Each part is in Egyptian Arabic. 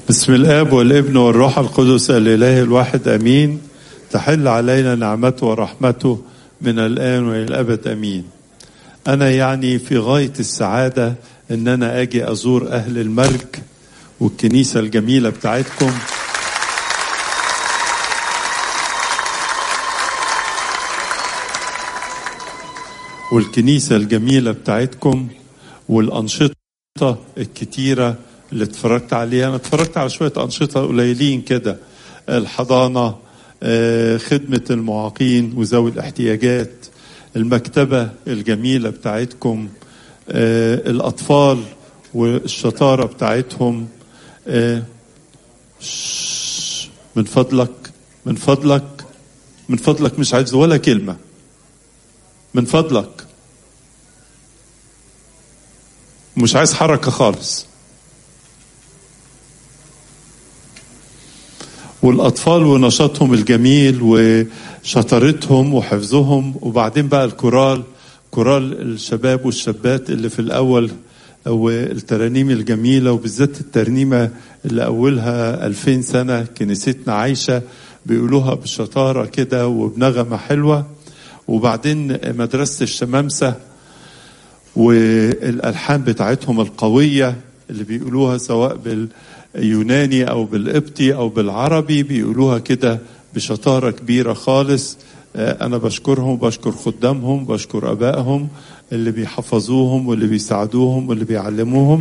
بسم الاب والابن والروح القدس الاله الواحد امين تحل علينا نعمته ورحمته من الان والى الابد امين انا يعني في غايه السعاده ان انا اجي ازور اهل المرج والكنيسه الجميله بتاعتكم والكنيسه الجميله بتاعتكم والانشطه الكتيره اللي اتفرجت عليها انا اتفرجت على شويه انشطه قليلين كده الحضانه آه، خدمه المعاقين وذوي الاحتياجات المكتبه الجميله بتاعتكم آه، الاطفال والشطاره بتاعتهم آه، شش، من فضلك من فضلك من فضلك مش عايز ولا كلمه من فضلك مش عايز حركه خالص والاطفال ونشاطهم الجميل وشطارتهم وحفظهم وبعدين بقى الكورال كورال الشباب والشابات اللي في الاول والترانيم الجميله وبالذات الترنيمه اللي اولها 2000 سنه كنيستنا عايشه بيقولوها بشطاره كده وبنغمه حلوه وبعدين مدرسه الشمامسه والالحان بتاعتهم القويه اللي بيقولوها سواء باليوناني او بالقبطي او بالعربي بيقولوها كده بشطاره كبيره خالص آه، انا بشكرهم بشكر خدامهم بشكر ابائهم اللي بيحفظوهم واللي بيساعدوهم واللي بيعلموهم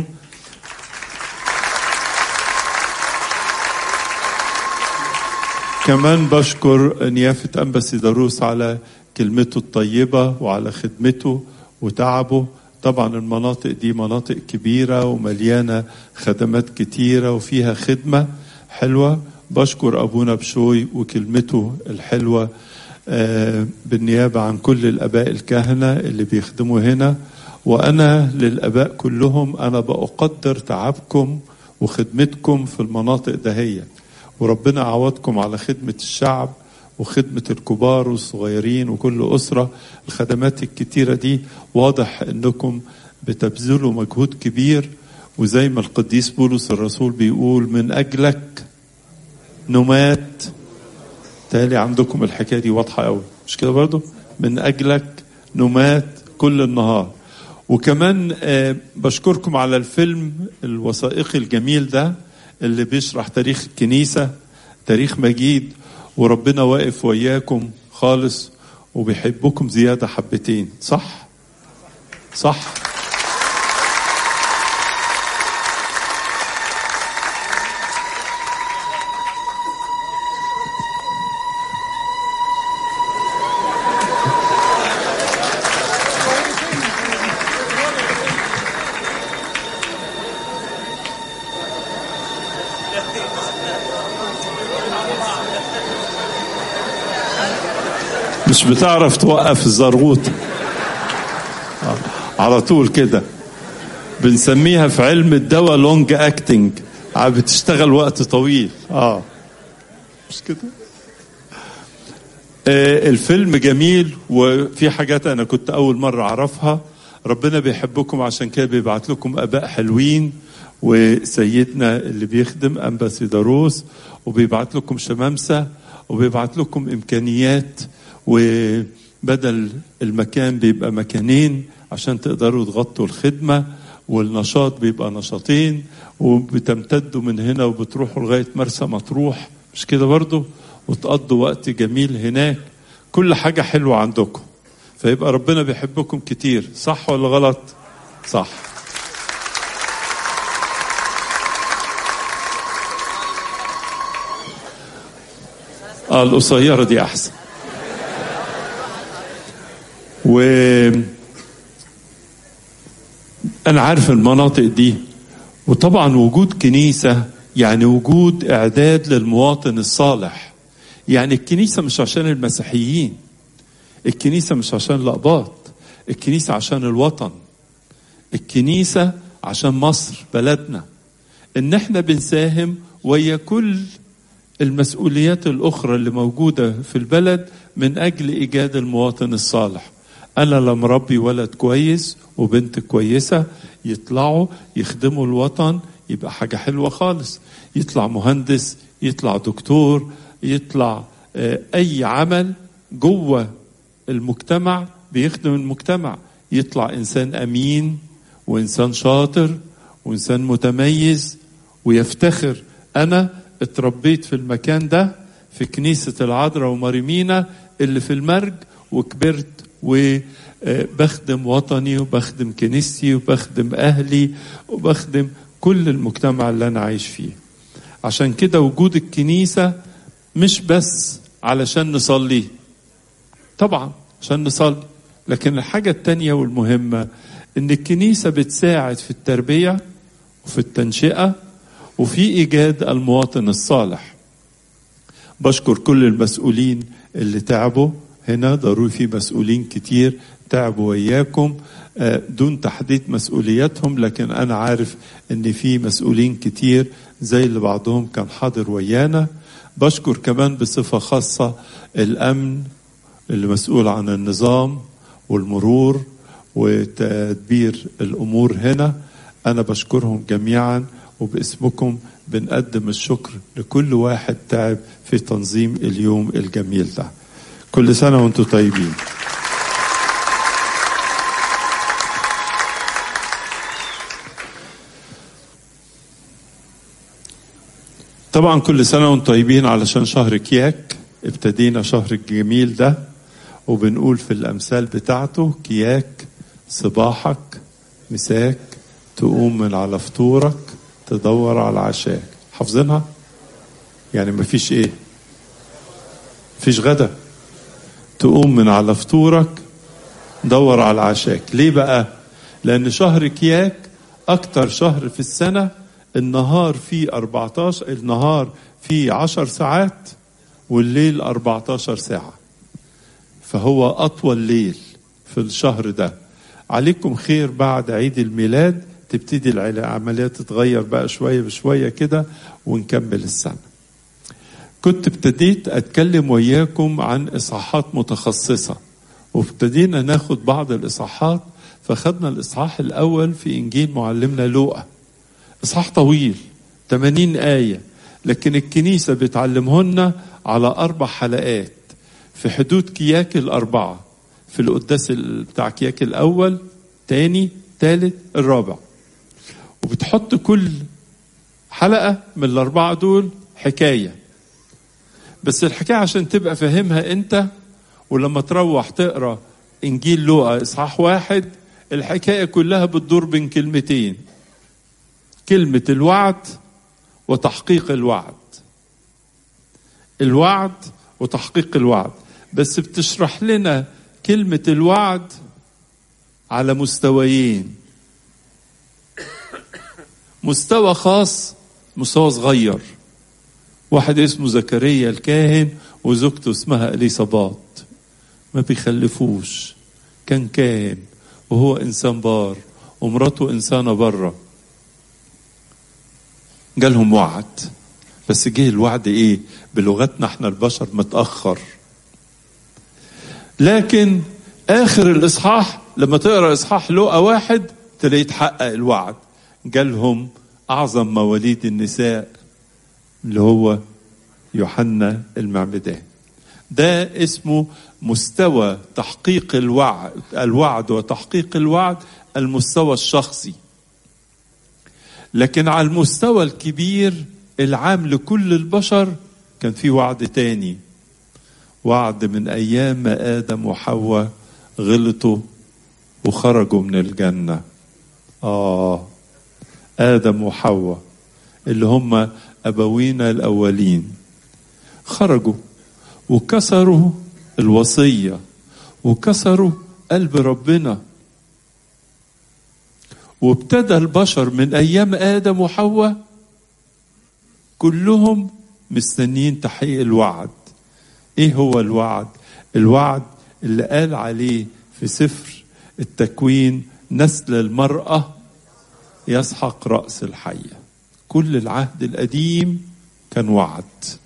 كمان بشكر نيافة أنبسي دروس على كلمته الطيبة وعلى خدمته وتعبه طبعا المناطق دي مناطق كبيرة ومليانة خدمات كتيرة وفيها خدمة حلوة بشكر أبونا بشوي وكلمته الحلوة آه، بالنيابة عن كل الآباء الكهنة اللي بيخدموا هنا وأنا للآباء كلهم أنا بقدر تعبكم وخدمتكم في المناطق دهية وربنا عوضكم على خدمة الشعب وخدمة الكبار والصغيرين وكل أسرة الخدمات الكتيرة دي واضح أنكم بتبذلوا مجهود كبير وزي ما القديس بولس الرسول بيقول من أجلك نمات تالي عندكم الحكاية دي واضحة قوي مش كده برضو من أجلك نمات كل النهار وكمان آه، بشكركم على الفيلم الوثائقي الجميل ده اللي بيشرح تاريخ الكنيسة تاريخ مجيد وربنا واقف وياكم خالص وبيحبكم زيادة حبتين صح صح مش بتعرف توقف الزرغوط آه، على طول كده بنسميها في علم الدواء لونج اكتنج بتشتغل وقت طويل اه مش كده آه الفيلم جميل وفي حاجات انا كنت اول مره اعرفها ربنا بيحبكم عشان كده بيبعت لكم اباء حلوين وسيدنا اللي بيخدم امباسيداروس وبيبعت لكم شمامسه وبيبعت لكم امكانيات وبدل المكان بيبقى مكانين عشان تقدروا تغطوا الخدمه والنشاط بيبقى نشاطين وبتمتدوا من هنا وبتروحوا لغايه مرسى مطروح مش كده برضو وتقضوا وقت جميل هناك كل حاجه حلوه عندكم فيبقى ربنا بيحبكم كتير صح ولا غلط صح اه القصيره دي احسن و انا عارف المناطق دي وطبعا وجود كنيسه يعني وجود اعداد للمواطن الصالح يعني الكنيسه مش عشان المسيحيين الكنيسه مش عشان الأقباط الكنيسه عشان الوطن الكنيسه عشان مصر بلدنا ان احنا بنساهم ويا كل المسؤوليات الاخرى اللي موجوده في البلد من اجل ايجاد المواطن الصالح انا لما ربي ولد كويس وبنت كويسه يطلعوا يخدموا الوطن يبقى حاجة حلوة خالص يطلع مهندس يطلع دكتور يطلع أي عمل جوه المجتمع بيخدم المجتمع يطلع إنسان أمين وإنسان شاطر وإنسان متميز ويفتخر أنا اتربيت في المكان ده في كنيسة العذراء وماريمينا اللي في المرج وكبرت وبخدم وطني وبخدم كنيستي وبخدم أهلي وبخدم كل المجتمع اللي أنا عايش فيه عشان كده وجود الكنيسة مش بس علشان نصلي طبعا عشان نصلي لكن الحاجة التانية والمهمة إن الكنيسة بتساعد في التربية وفي التنشئة وفي إيجاد المواطن الصالح بشكر كل المسؤولين اللي تعبوا هنا ضروري في مسؤولين كتير تعبوا وياكم دون تحديد مسؤولياتهم لكن أنا عارف إن في مسؤولين كتير زي اللي بعضهم كان حاضر ويانا بشكر كمان بصفة خاصة الأمن اللي مسؤول عن النظام والمرور وتدبير الأمور هنا أنا بشكرهم جميعا وباسمكم بنقدم الشكر لكل واحد تعب في تنظيم اليوم الجميل ده كل سنة وانتم طيبين طبعا كل سنة وانتم طيبين علشان شهر كياك ابتدينا شهر الجميل ده وبنقول في الأمثال بتاعته كياك صباحك مساك تقوم من على فطورك تدور على عشاك حافظينها يعني مفيش ايه مفيش غدا تقوم من على فطورك دور على عشاك ليه بقى لان شهر كياك اكتر شهر في السنة النهار فيه 14 النهار فيه 10 ساعات والليل 14 ساعة فهو أطول ليل في الشهر ده عليكم خير بعد عيد الميلاد تبتدي العمليات تتغير بقى شوية بشوية كده ونكمل السنة كنت ابتديت أتكلم وياكم عن إصحاحات متخصصة وابتدينا ناخد بعض الإصحاحات فخدنا الإصحاح الأول في إنجيل معلمنا لوقا إصحاح طويل 80 آية لكن الكنيسة بتعلمهن على أربع حلقات في حدود كياك الأربعة في القداس بتاع كياك الأول تاني تالت الرابع وبتحط كل حلقة من الأربعة دول حكاية بس الحكاية عشان تبقى فاهمها أنت ولما تروح تقرأ إنجيل لوقا إصحاح واحد الحكاية كلها بتدور بين كلمتين كلمة الوعد وتحقيق الوعد الوعد وتحقيق الوعد بس بتشرح لنا كلمة الوعد على مستويين مستوى خاص مستوى صغير واحد اسمه زكريا الكاهن وزوجته اسمها اليصابات ما بيخلفوش كان كاهن وهو انسان بار ومراته انسانه بره جالهم وعد بس جه الوعد ايه بلغتنا احنا البشر متاخر لكن اخر الاصحاح لما تقرا اصحاح لقا واحد تلاقيه اتحقق الوعد جالهم اعظم مواليد النساء اللي هو يوحنا المعمدان ده اسمه مستوى تحقيق الوعد الوعد وتحقيق الوعد المستوى الشخصي لكن على المستوى الكبير العام لكل البشر كان في وعد تاني وعد من ايام ما ادم وحواء غلطوا وخرجوا من الجنه اه ادم وحواء اللي هم ابوينا الاولين خرجوا وكسروا الوصيه وكسروا قلب ربنا وابتدى البشر من ايام ادم وحواء كلهم مستنيين تحقيق الوعد ايه هو الوعد الوعد اللي قال عليه في سفر التكوين نسل المراه يسحق راس الحيه كل العهد القديم كان وعد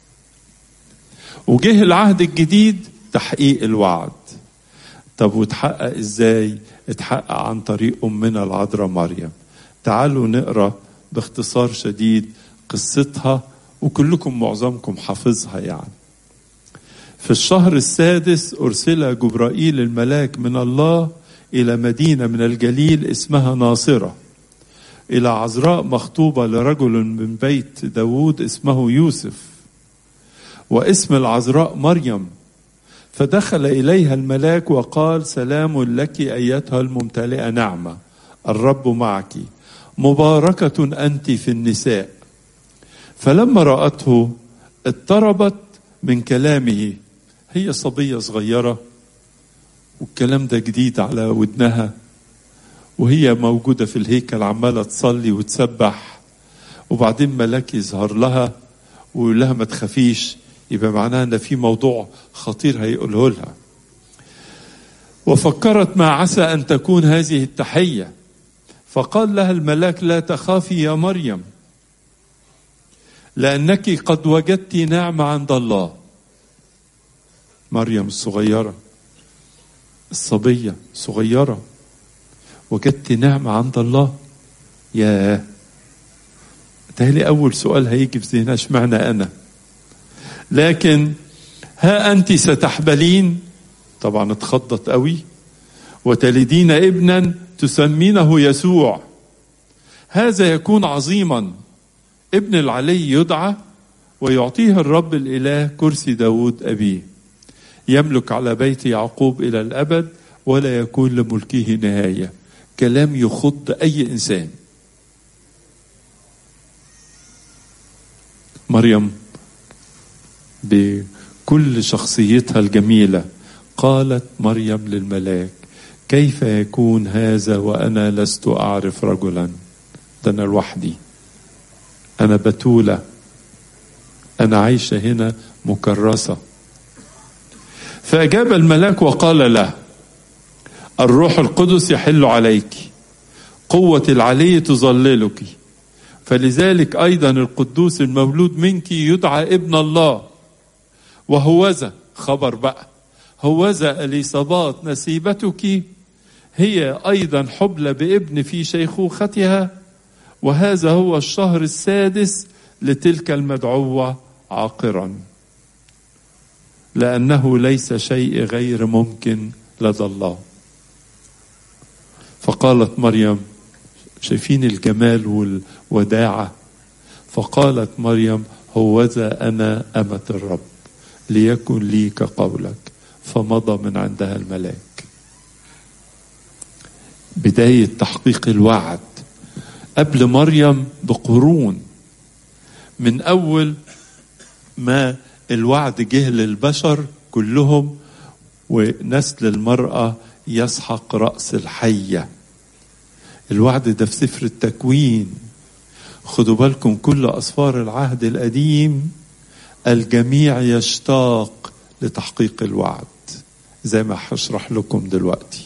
وجه العهد الجديد تحقيق الوعد طب واتحقق ازاي اتحقق عن طريق امنا العذراء مريم تعالوا نقرا باختصار شديد قصتها وكلكم معظمكم حافظها يعني في الشهر السادس أرسل جبرائيل الملاك من الله إلى مدينة من الجليل اسمها ناصرة إلى عذراء مخطوبة لرجل من بيت داود اسمه يوسف واسم العذراء مريم فدخل إليها الملاك وقال سلام لك أيتها الممتلئة نعمة الرب معك مباركة أنت في النساء فلما رأته اضطربت من كلامه هي صبية صغيرة والكلام ده جديد على ودنها وهي موجودة في الهيكل عمالة تصلي وتسبح وبعدين ملاك يظهر لها ويقول لها ما تخافيش يبقى معناها ان في موضوع خطير هيقوله لها وفكرت ما عسى ان تكون هذه التحيه فقال لها الملاك لا تخافي يا مريم لانك قد وجدت نعمه عند الله مريم الصغيره الصبيه صغيره وجدت نعمه عند الله يا تهيلي اول سؤال هيجي في ذهنها اشمعنى انا لكن ها انت ستحبلين طبعا اتخضت قوي وتلدين ابنا تسمينه يسوع هذا يكون عظيما ابن العلي يدعى ويعطيه الرب الاله كرسي داود ابيه يملك على بيت يعقوب الى الابد ولا يكون لملكه نهايه كلام يخض اي انسان مريم بكل شخصيتها الجميله قالت مريم للملاك كيف يكون هذا وانا لست اعرف رجلا ده انا لوحدي انا بتوله انا عايشه هنا مكرسه فاجاب الملاك وقال له الروح القدس يحل عليك قوه العلي تظللك فلذلك ايضا القدوس المولود منك يدعى ابن الله وهوذا خبر بقى هوذا اليصابات نسيبتك هي ايضا حبلى بابن في شيخوختها وهذا هو الشهر السادس لتلك المدعوه عاقرا لانه ليس شيء غير ممكن لدى الله فقالت مريم شايفين الجمال والوداعه فقالت مريم هوذا انا امه الرب ليكن لي كقولك فمضى من عندها الملاك بداية تحقيق الوعد قبل مريم بقرون من أول ما الوعد جه للبشر كلهم ونسل المرأة يسحق رأس الحية الوعد ده في سفر التكوين خدوا بالكم كل أسفار العهد القديم الجميع يشتاق لتحقيق الوعد زي ما هشرح لكم دلوقتي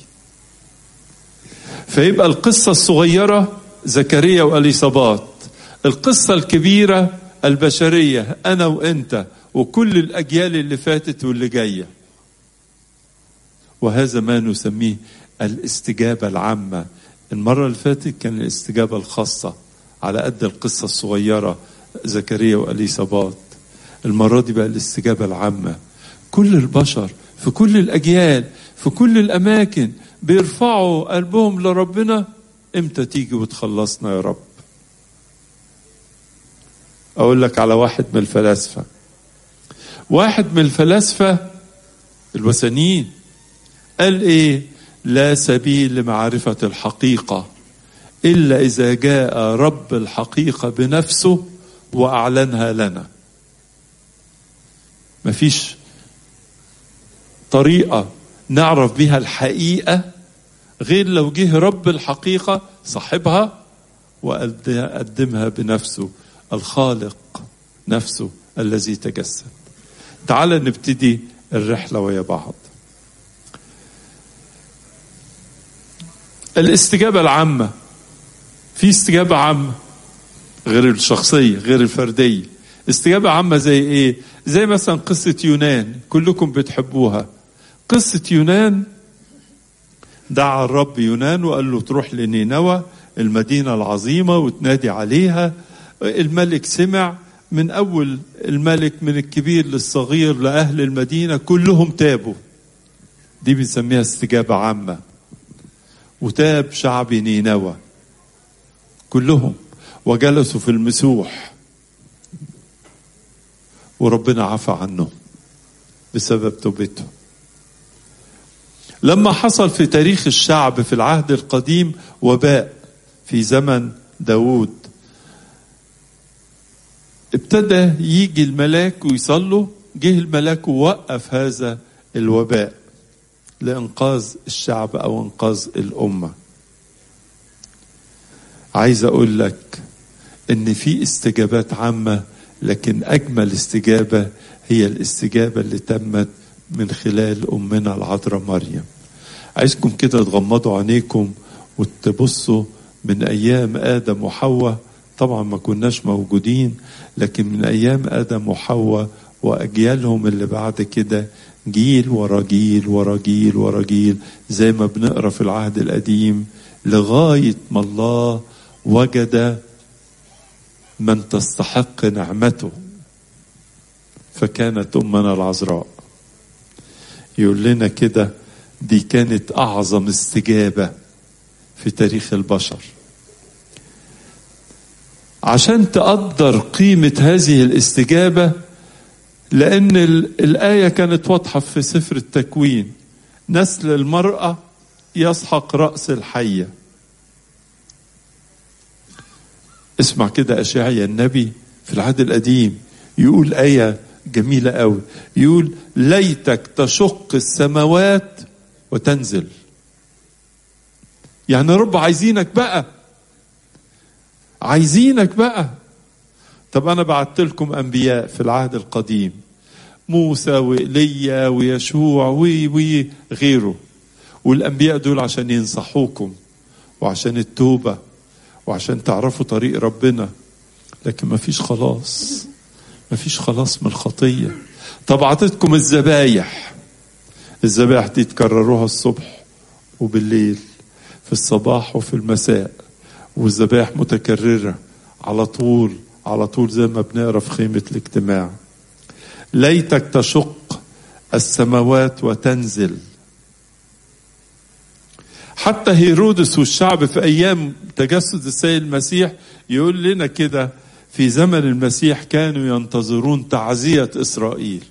فيبقى القصة الصغيرة زكريا واليصابات القصة الكبيرة البشرية أنا وأنت وكل الأجيال اللي فاتت واللي جاية وهذا ما نسميه الاستجابة العامة المرة اللي فاتت كان الاستجابة الخاصة على قد القصة الصغيرة زكريا واليصابات المرة دي بقى الاستجابة العامة كل البشر في كل الأجيال في كل الأماكن بيرفعوا قلبهم لربنا امتى تيجي وتخلصنا يا رب أقول لك على واحد من الفلاسفة واحد من الفلاسفة الوثنيين قال إيه لا سبيل لمعرفة الحقيقة إلا إذا جاء رب الحقيقة بنفسه وأعلنها لنا مفيش طريقة نعرف بها الحقيقة غير لو جه رب الحقيقة صاحبها وقدمها بنفسه الخالق نفسه الذي تجسد تعال نبتدي الرحلة ويا بعض الاستجابة العامة في استجابة عامة غير الشخصية غير الفردية استجابة عامة زي ايه زي مثلا قصة يونان كلكم بتحبوها قصة يونان دعا الرب يونان وقال له تروح لنينوى المدينة العظيمة وتنادي عليها الملك سمع من أول الملك من الكبير للصغير لأهل المدينة كلهم تابوا دي بنسميها استجابة عامة وتاب شعب نينوى كلهم وجلسوا في المسوح وربنا عفى عنهم بسبب توبتهم لما حصل في تاريخ الشعب في العهد القديم وباء في زمن داود ابتدى يجي الملاك ويصلوا جه الملاك ووقف هذا الوباء لإنقاذ الشعب أو إنقاذ الأمة عايز أقول لك إن في استجابات عامة لكن أجمل استجابة هي الاستجابة اللي تمت من خلال أمنا العذراء مريم عايزكم كده تغمضوا عينيكم وتبصوا من أيام آدم وحواء طبعا ما كناش موجودين لكن من أيام آدم وحواء وأجيالهم اللي بعد كده جيل ورا جيل ورا جيل ورا جيل زي ما بنقرا في العهد القديم لغاية ما الله وجد من تستحق نعمته فكانت أمنا العذراء يقول لنا كده دي كانت أعظم استجابة في تاريخ البشر عشان تقدر قيمة هذه الاستجابة لأن الآية كانت واضحة في سفر التكوين نسل المرأة يسحق رأس الحية اسمع كده أشعيا النبي في العهد القديم يقول آية جميلة قوي يقول ليتك تشق السماوات وتنزل يعني رب عايزينك بقى عايزينك بقى طب انا بعت لكم انبياء في العهد القديم موسى وإيليا ويشوع وغيره والانبياء دول عشان ينصحوكم وعشان التوبه وعشان تعرفوا طريق ربنا لكن ما فيش خلاص ما فيش خلاص من الخطيه طب عطيتكم الذبايح الذبائح دي تكرروها الصبح وبالليل في الصباح وفي المساء والذبائح متكررة على طول على طول زي ما بنقرا في خيمة الاجتماع ليتك تشق السماوات وتنزل حتى هيرودس والشعب في أيام تجسد السيد المسيح يقول لنا كده في زمن المسيح كانوا ينتظرون تعزية إسرائيل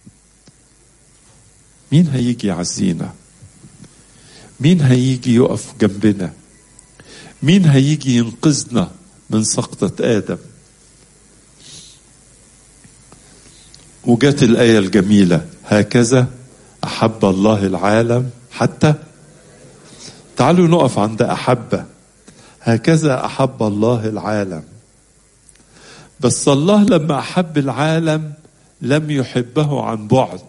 مين هيجي يعزينا مين هيجي يقف جنبنا مين هيجي ينقذنا من سقطة آدم وجت الآية الجميلة هكذا أحب الله العالم حتى تعالوا نقف عند أحبة هكذا أحب الله العالم بس الله لما أحب العالم لم يحبه عن بعد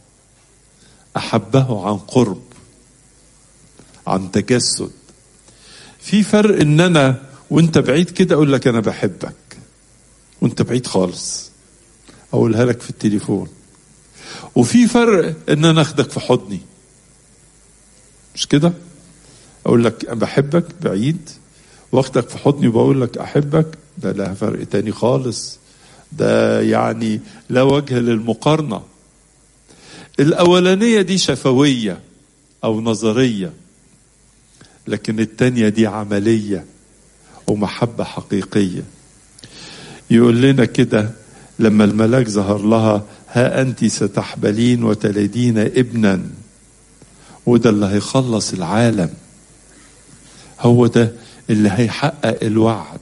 أحبه عن قرب عن تجسد في فرق ان انا وانت بعيد كده اقول لك انا بحبك وانت بعيد خالص اقولها لك في التليفون وفي فرق ان انا اخدك في حضني مش كده اقول لك انا بحبك بعيد واخدك في حضني وبقول لك احبك ده لها فرق تاني خالص ده يعني لا وجه للمقارنه الاولانيه دي شفويه او نظريه لكن التانية دي عملية ومحبة حقيقية يقول لنا كده لما الملاك ظهر لها ها أنت ستحبلين وتلدين ابنا وده اللي هيخلص العالم هو ده اللي هيحقق الوعد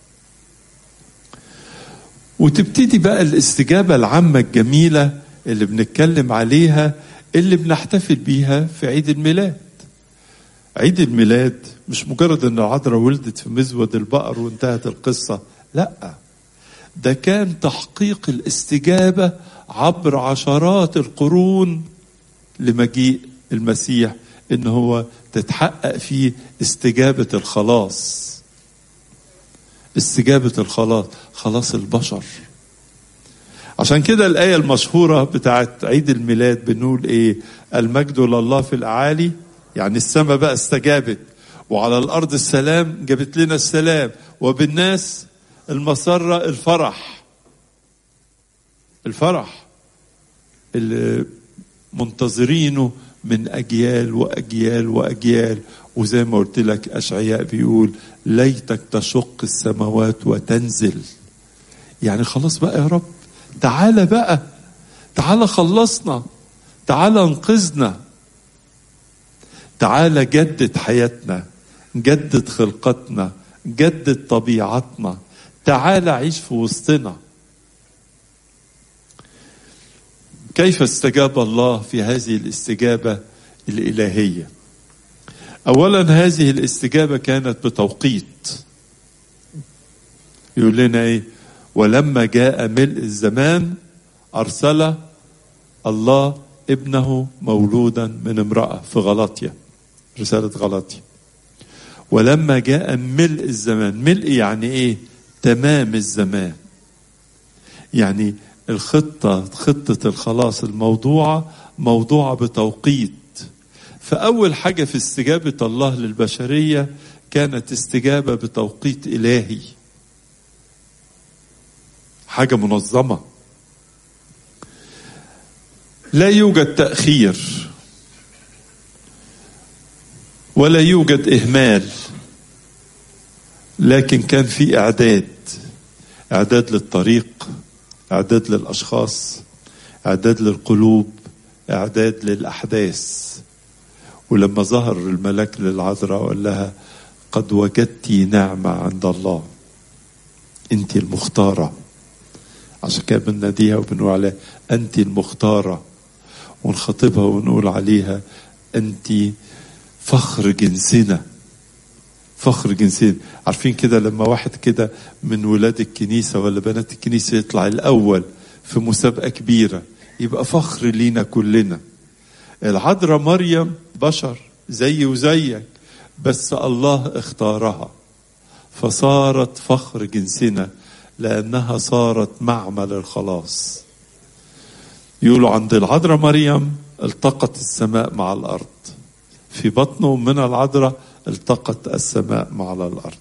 وتبتدي بقى الاستجابة العامة الجميلة اللي بنتكلم عليها اللي بنحتفل بيها في عيد الميلاد عيد الميلاد مش مجرد ان العذراء ولدت في مزود البقر وانتهت القصة لا ده كان تحقيق الاستجابة عبر عشرات القرون لمجيء المسيح ان هو تتحقق فيه استجابة الخلاص استجابة الخلاص خلاص البشر عشان كده الآية المشهورة بتاعت عيد الميلاد بنقول إيه المجد لله في الأعالي يعني السماء بقى استجابت وعلى الأرض السلام جابت لنا السلام وبالناس المسرة الفرح الفرح اللي منتظرينه من أجيال وأجيال وأجيال وزي ما قلت لك أشعياء بيقول ليتك تشق السماوات وتنزل يعني خلاص بقى يا رب تعالى بقى تعالى خلصنا تعالى انقذنا تعالى جدد حياتنا جدد خلقتنا جدد طبيعتنا تعالى عيش في وسطنا كيف استجاب الله في هذه الاستجابه الالهيه اولا هذه الاستجابه كانت بتوقيت يقول لنا ايه ولما جاء ملء الزمان ارسل الله ابنه مولودا من امراه في غلطيا رساله غلطيا ولما جاء ملء الزمان ملء يعني ايه تمام الزمان يعني الخطة خطة الخلاص الموضوعة موضوعة بتوقيت فأول حاجة في استجابة الله للبشرية كانت استجابة بتوقيت إلهي حاجة منظمة لا يوجد تأخير ولا يوجد إهمال لكن كان في إعداد إعداد للطريق إعداد للأشخاص إعداد للقلوب إعداد للأحداث ولما ظهر الملاك للعذراء وقال لها قد وجدت نعمة عند الله أنت المختارة عشان كده بنناديها وبنقول عليها أنت المختارة ونخاطبها ونقول عليها أنت فخر جنسنا فخر جنسين عارفين كده لما واحد كده من ولاد الكنيسة ولا بنات الكنيسة يطلع الأول في مسابقة كبيرة يبقى فخر لينا كلنا العذراء مريم بشر زي وزيك بس الله اختارها فصارت فخر جنسنا لأنها صارت معمل الخلاص يقولوا عند العذراء مريم التقت السماء مع الأرض في بطنه من العذراء التقت السماء مع الارض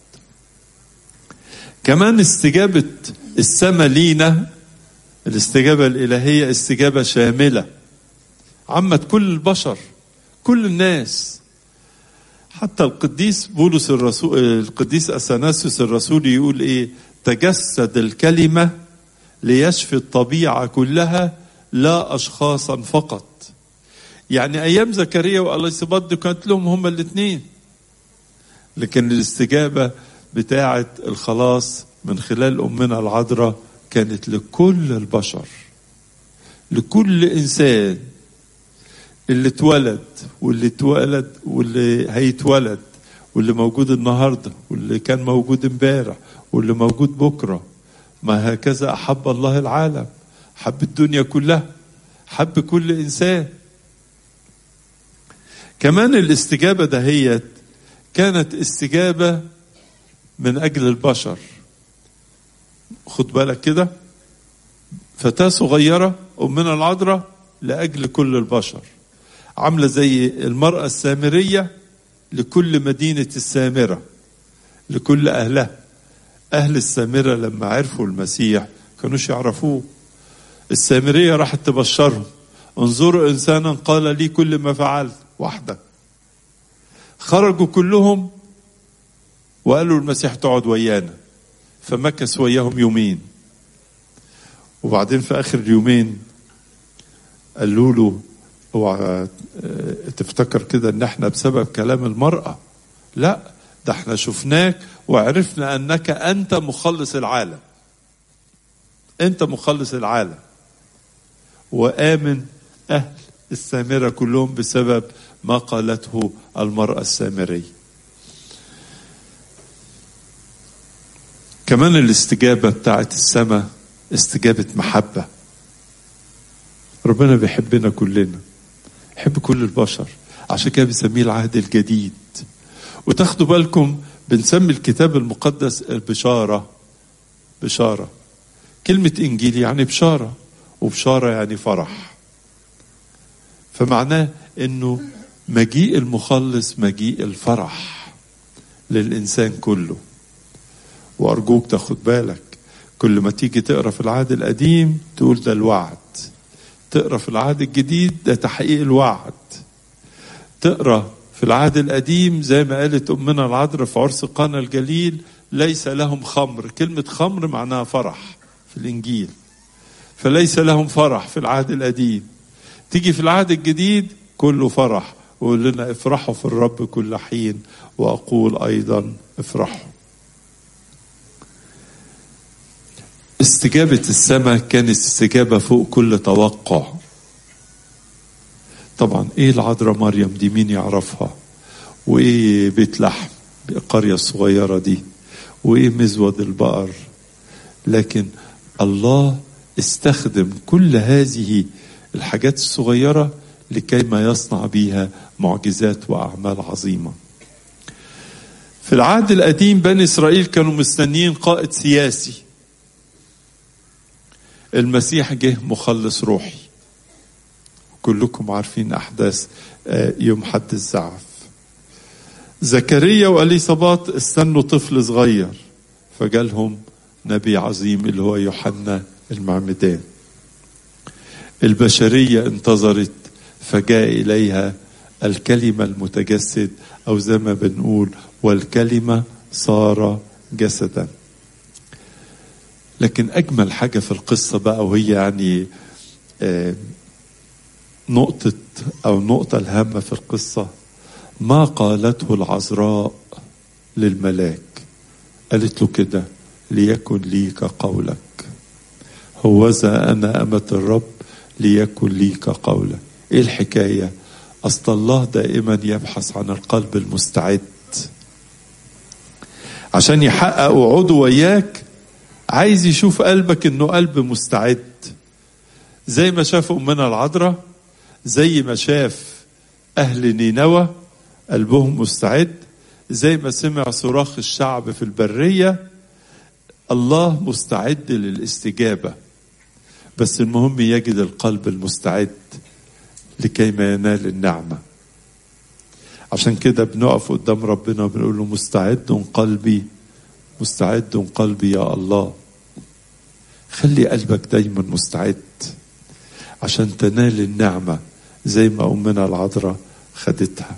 كمان استجابه السماء لينا الاستجابه الالهيه استجابه شامله عمت كل البشر كل الناس حتى القديس بولس الرسول القديس اثناسيوس الرسول يقول ايه تجسد الكلمه ليشفي الطبيعه كلها لا اشخاصا فقط يعني ايام زكريا واليصابات كانت لهم هما الاثنين لكن الاستجابة بتاعة الخلاص من خلال أمنا العذراء كانت لكل البشر لكل إنسان اللي اتولد واللي اتولد واللي هيتولد واللي موجود النهارده واللي كان موجود امبارح واللي موجود بكره ما هكذا احب الله العالم حب الدنيا كلها حب كل انسان كمان الاستجابه دهيت كانت استجابة من أجل البشر خد بالك كده فتاة صغيرة أمنا العذراء لأجل كل البشر عاملة زي المرأة السامرية لكل مدينة السامرة لكل أهلها أهل السامرة لما عرفوا المسيح كانوش يعرفوه السامرية راحت تبشرهم انظروا إنسانا قال لي كل ما فعلت وحدك خرجوا كلهم وقالوا المسيح تقعد ويانا فمكث وياهم يومين وبعدين في اخر اليومين قالوا له اوعى تفتكر كده ان احنا بسبب كلام المراه لا ده احنا شفناك وعرفنا انك انت مخلص العالم انت مخلص العالم وامن اهل السامره كلهم بسبب ما قالته المرأة السامرية كمان الاستجابة بتاعت السماء استجابة محبة ربنا بيحبنا كلنا يحب كل البشر عشان كده بنسميه العهد الجديد وتاخدوا بالكم بنسمي الكتاب المقدس البشارة بشارة كلمة إنجيل يعني بشارة وبشارة يعني فرح فمعناه إنه مجيء المخلص مجيء الفرح للإنسان كله وأرجوك تاخد بالك كل ما تيجي تقرا في العهد القديم تقول ده الوعد تقرا في العهد الجديد ده تحقيق الوعد تقرا في العهد القديم زي ما قالت امنا العذراء في عرس قانا الجليل ليس لهم خمر كلمه خمر معناها فرح في الانجيل فليس لهم فرح في العهد القديم تيجي في العهد الجديد كله فرح ويقول لنا افرحوا في الرب كل حين واقول ايضا افرحوا استجابة السماء كانت استجابة فوق كل توقع طبعا ايه العذراء مريم دي مين يعرفها وايه بيت لحم القرية الصغيرة دي وايه مزود البقر لكن الله استخدم كل هذه الحاجات الصغيرة لكي ما يصنع بها معجزات وأعمال عظيمة في العهد القديم بني إسرائيل كانوا مستنيين قائد سياسي المسيح جه مخلص روحي كلكم عارفين أحداث يوم حد الزعف زكريا وأليصابات استنوا طفل صغير فجالهم نبي عظيم اللي هو يوحنا المعمدان البشرية انتظرت فجاء إليها الكلمة المتجسد أو زي ما بنقول والكلمة صار جسدا لكن أجمل حاجة في القصة بقى وهي يعني نقطة أو النقطة الهامة في القصة ما قالته العذراء للملاك قالت له كده ليكن لي كقولك هوذا أنا أمة الرب ليكن لي كقولك إيه الحكاية أصل الله دائما يبحث عن القلب المستعد عشان يحقق وعوده وياك عايز يشوف قلبك انه قلب مستعد زي ما شاف امنا العذراء زي ما شاف اهل نينوى قلبهم مستعد زي ما سمع صراخ الشعب في البريه الله مستعد للاستجابه بس المهم يجد القلب المستعد لكي ما ينال النعمه عشان كده بنقف قدام ربنا وبنقول له مستعد قلبي مستعد قلبي يا الله خلي قلبك دايما مستعد عشان تنال النعمة زي ما أمنا العذراء خدتها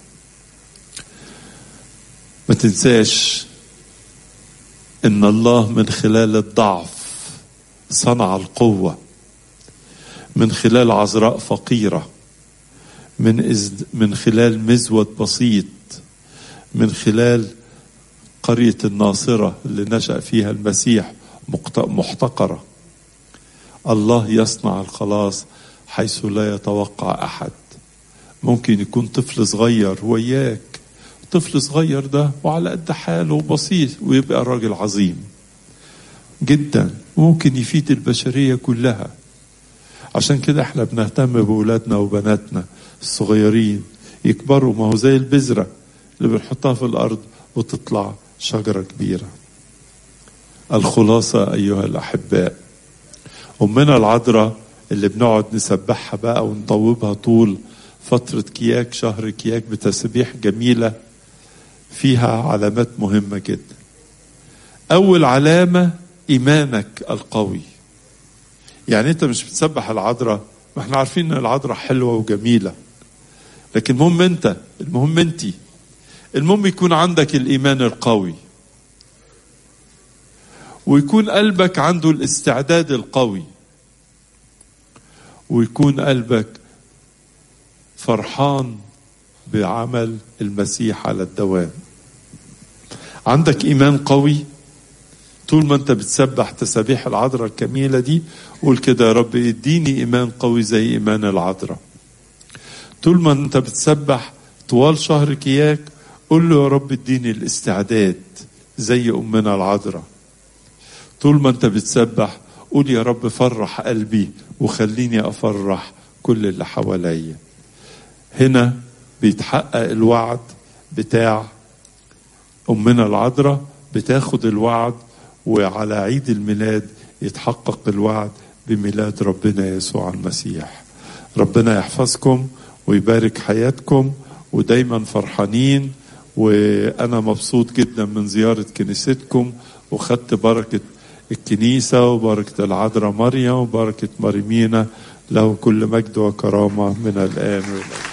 ما تنساش إن الله من خلال الضعف صنع القوة من خلال عذراء فقيرة من إزد من خلال مزود بسيط من خلال قرية الناصرة اللي نشأ فيها المسيح محتقرة الله يصنع الخلاص حيث لا يتوقع أحد ممكن يكون طفل صغير وياك طفل صغير ده وعلى قد حاله بسيط ويبقى راجل عظيم جدا ممكن يفيد البشرية كلها عشان كده احنا بنهتم بأولادنا وبناتنا الصغيرين يكبروا ما هو زي البذرة اللي بنحطها في الأرض وتطلع شجرة كبيرة الخلاصة أيها الأحباء أمنا العذراء اللي بنقعد نسبحها بقى ونطوبها طول فترة كياك شهر كياك بتسبيح جميلة فيها علامات مهمة جدا أول علامة إيمانك القوي يعني أنت مش بتسبح العذراء ما احنا عارفين ان العذراء حلوة وجميلة لكن المهم أنت المهم أنتي المهم يكون عندك الإيمان القوي ويكون قلبك عنده الاستعداد القوي ويكون قلبك فرحان بعمل المسيح على الدوام عندك ايمان قوي طول ما انت بتسبح تسابيح العذراء الجميله دي قول كده يا رب اديني ايمان قوي زي ايمان العذراء طول ما انت بتسبح طوال شهر كياك قول له يا رب اديني الاستعداد زي امنا العذراء طول ما انت بتسبح قول يا رب فرح قلبي وخليني افرح كل اللي حواليا هنا بيتحقق الوعد بتاع امنا العذراء بتاخد الوعد وعلى عيد الميلاد يتحقق الوعد بميلاد ربنا يسوع المسيح ربنا يحفظكم ويبارك حياتكم ودايما فرحانين وأنا مبسوط جدا من زيارة كنيستكم وخدت بركة الكنيسة وبركة العذراء مريم وبركة مريمينا له كل مجد وكرامة من الآن والآن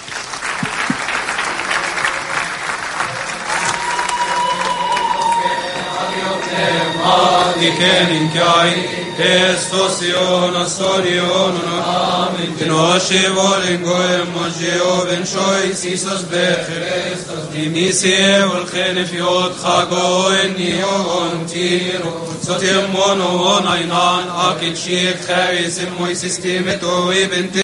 Dikenin kai, Christos ion astorion, Amen. Knoshe volen goem moje oven shoy, Sisos becherestos, Dimisie ol khenef yot chagoen nion tiro, Sotem mono on ainan, Akit shik chavis, Moises timeto ibn